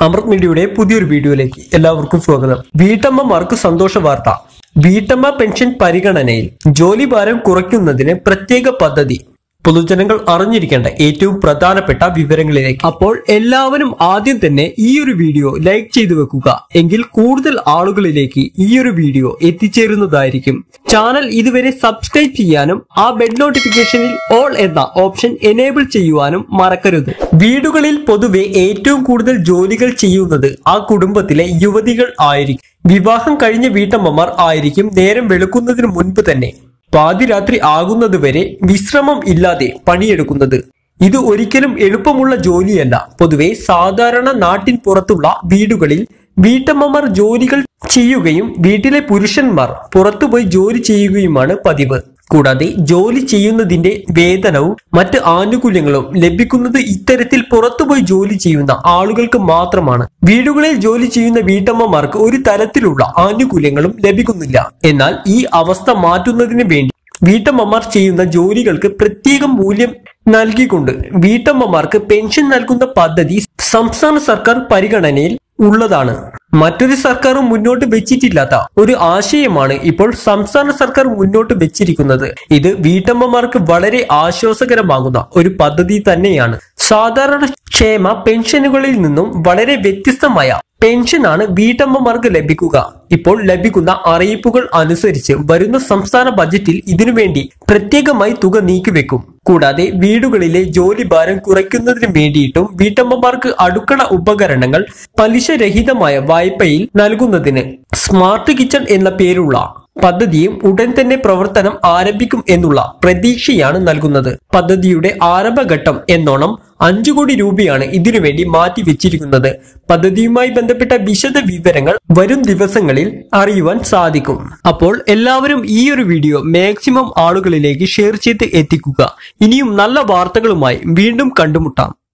അമൃത് മീഡിയയുടെ പുതിയൊരു വീഡിയോയിലേക്ക് എല്ലാവർക്കും സ്വാഗതം വീട്ടമ്മമാർക്ക് സന്തോഷ വാർത്ത വീട്ടമ്മ പെൻഷൻ പരിഗണനയിൽ ജോലി ഭാരം കുറയ്ക്കുന്നതിന് പ്രത്യേക പദ്ധതി പൊതുജനങ്ങൾ അറിഞ്ഞിരിക്കേണ്ട ഏറ്റവും പ്രധാനപ്പെട്ട വിവരങ്ങളിലേക്ക് അപ്പോൾ എല്ലാവരും ആദ്യം തന്നെ ഈ ഒരു വീഡിയോ ലൈക്ക് ചെയ്തു വെക്കുക എങ്കിൽ കൂടുതൽ ആളുകളിലേക്ക് ഈ ഒരു വീഡിയോ എത്തിച്ചേരുന്നതായിരിക്കും ചാനൽ ഇതുവരെ സബ്സ്ക്രൈബ് ചെയ്യാനും ആ ബെൽ നോട്ടിഫിക്കേഷനിൽ ഓൾ എന്ന ഓപ്ഷൻ എനേബിൾ ചെയ്യുവാനും മറക്കരുത് വീടുകളിൽ പൊതുവെ ഏറ്റവും കൂടുതൽ ജോലികൾ ചെയ്യുന്നത് ആ കുടുംബത്തിലെ യുവതികൾ ആയിരിക്കും വിവാഹം കഴിഞ്ഞ വീട്ടമ്മമാർ ആയിരിക്കും നേരം വെളുക്കുന്നതിന് മുൻപ് തന്നെ പാതിരാത്രി ആകുന്നതുവരെ വിശ്രമം ഇല്ലാതെ പണിയെടുക്കുന്നത് ഇത് ഒരിക്കലും എളുപ്പമുള്ള ജോലിയല്ല പൊതുവെ സാധാരണ നാട്ടിൻ പുറത്തുള്ള വീടുകളിൽ വീട്ടമ്മമാർ ജോലികൾ ചെയ്യുകയും വീട്ടിലെ പുരുഷന്മാർ പുറത്തുപോയി ജോലി ചെയ്യുകയുമാണ് പതിവ് കൂടാതെ ജോലി ചെയ്യുന്നതിന്റെ വേതനവും മറ്റ് ആനുകൂല്യങ്ങളും ലഭിക്കുന്നത് ഇത്തരത്തിൽ പുറത്തുപോയി ജോലി ചെയ്യുന്ന ആളുകൾക്ക് മാത്രമാണ് വീടുകളിൽ ജോലി ചെയ്യുന്ന വീട്ടമ്മമാർക്ക് ഒരു തരത്തിലുള്ള ആനുകൂല്യങ്ങളും ലഭിക്കുന്നില്ല എന്നാൽ ഈ അവസ്ഥ മാറ്റുന്നതിന് വേണ്ടി വീട്ടമ്മമാർ ചെയ്യുന്ന ജോലികൾക്ക് പ്രത്യേക മൂല്യം നൽകിക്കൊണ്ട് വീട്ടമ്മമാർക്ക് പെൻഷൻ നൽകുന്ന പദ്ധതി സംസ്ഥാന സർക്കാർ പരിഗണനയിൽ ഉള്ളതാണ് മറ്റൊരു സർക്കാരും മുന്നോട്ട് വെച്ചിട്ടില്ലാത്ത ഒരു ആശയമാണ് ഇപ്പോൾ സംസ്ഥാന സർക്കാർ മുന്നോട്ട് വെച്ചിരിക്കുന്നത് ഇത് വീട്ടമ്മമാർക്ക് വളരെ ആശ്വാസകരമാകുന്ന ഒരു പദ്ധതി തന്നെയാണ് സാധാരണ ക്ഷേമ പെൻഷനുകളിൽ നിന്നും വളരെ വ്യത്യസ്തമായ പെൻഷനാണ് വീട്ടമ്മമാർക്ക് ലഭിക്കുക ഇപ്പോൾ ലഭിക്കുന്ന അറിയിപ്പുകൾ അനുസരിച്ച് വരുന്ന സംസ്ഥാന ബജറ്റിൽ ഇതിനുവേണ്ടി പ്രത്യേകമായി തുക നീക്കിവെക്കും കൂടാതെ വീടുകളിലെ ജോലി ഭാരം കുറയ്ക്കുന്നതിന് വേണ്ടിയിട്ടും വീട്ടമ്മമാർക്ക് അടുക്കള ഉപകരണങ്ങൾ പലിശരഹിതമായ വായ്പയിൽ നൽകുന്നതിന് സ്മാർട്ട് കിച്ചൺ എന്ന പേരുള്ള പദ്ധതിയും ഉടൻ തന്നെ പ്രവർത്തനം ആരംഭിക്കും എന്നുള്ള പ്രതീക്ഷയാണ് നൽകുന്നത് പദ്ധതിയുടെ ആരംഭഘട്ടം എന്നോണം അഞ്ചു കോടി രൂപയാണ് ഇതിനുവേണ്ടി മാറ്റി വെച്ചിരിക്കുന്നത് പദ്ധതിയുമായി ബന്ധപ്പെട്ട വിശദ വിവരങ്ങൾ വരും ദിവസങ്ങളിൽ അറിയുവാൻ സാധിക്കും അപ്പോൾ എല്ലാവരും ഈ ഒരു വീഡിയോ മാക്സിമം ആളുകളിലേക്ക് ഷെയർ ചെയ്ത് എത്തിക്കുക ഇനിയും നല്ല വാർത്തകളുമായി വീണ്ടും കണ്ടുമുട്ടാം